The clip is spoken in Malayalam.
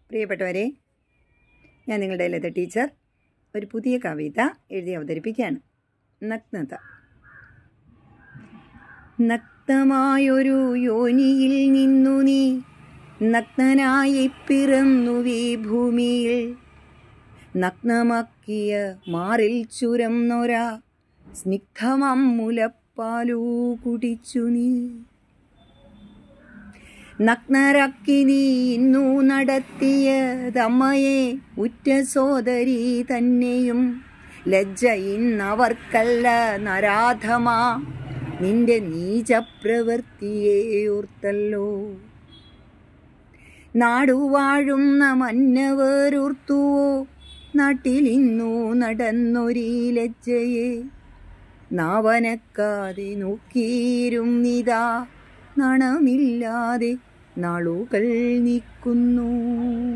പ്രിയപ്പെട്ടവരെ ഞാൻ നിങ്ങളുടെ ലത ടീച്ചർ ഒരു പുതിയ കവിത എഴുതി അവതരിപ്പിക്കുകയാണ് നഗ്നത നഗ്നമായൊരു യോനിയിൽ നിന്നു നീ നഗ്നനായി പിറന്നുവീ ഭൂമിയിൽ നഗ്നമാക്കിയ മാറിൽ ചുരന്നൊര സ്നിഗ്ധമം മുലപ്പാലൂ കുടിച്ചു നീ നഗ്നരാക്കി നീ ഇന്നു നടത്തിയതമ്മയെ ഉറ്റ സോദരി തന്നെയും ലജ്ജ ഇന്നവർക്കല്ല നരാധമാ നിന്റെ നീചപ്രവൃത്തിയെ ഓർത്തല്ലോ നാടുവാഴുന്ന മന്നവേറൂർത്തുവോ നാട്ടിലിന്നു നടന്നൊരീ ലജ്ജയെ നാവനക്കാതെ നോക്കിയിരും നിതാ നാണമില്ലാതെ നാളുകൾ നീക്കുന്നു